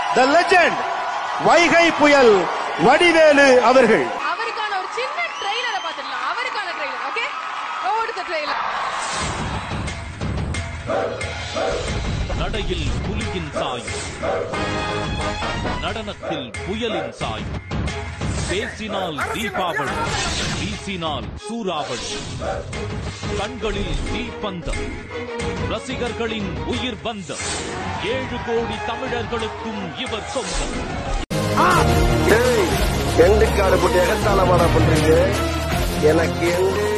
த legend Vaigai புயல் வடிவேலு அவர்கள் அவருக்கான ஒரு சின்ன ட்ரெய்லரை பார்த்துடலாம் அவருக்கான trailer okay over the trailer நடையில் புலியின் சாயும் நடனத்தில் புயலின் சாயும் பேசினால் தீபாவளி வீசினால் சூறாவளி கண்களில் தீப்பந்தம் ரசிகர்களின் உயிர் பந்தம் ஏழு கோடி தமிழர்களுக்கும் இவர் சொந்தம் எண்டுக்காடு போட்டு எகத்தாளமாடா பண்றீங்க எனக்கு எந்த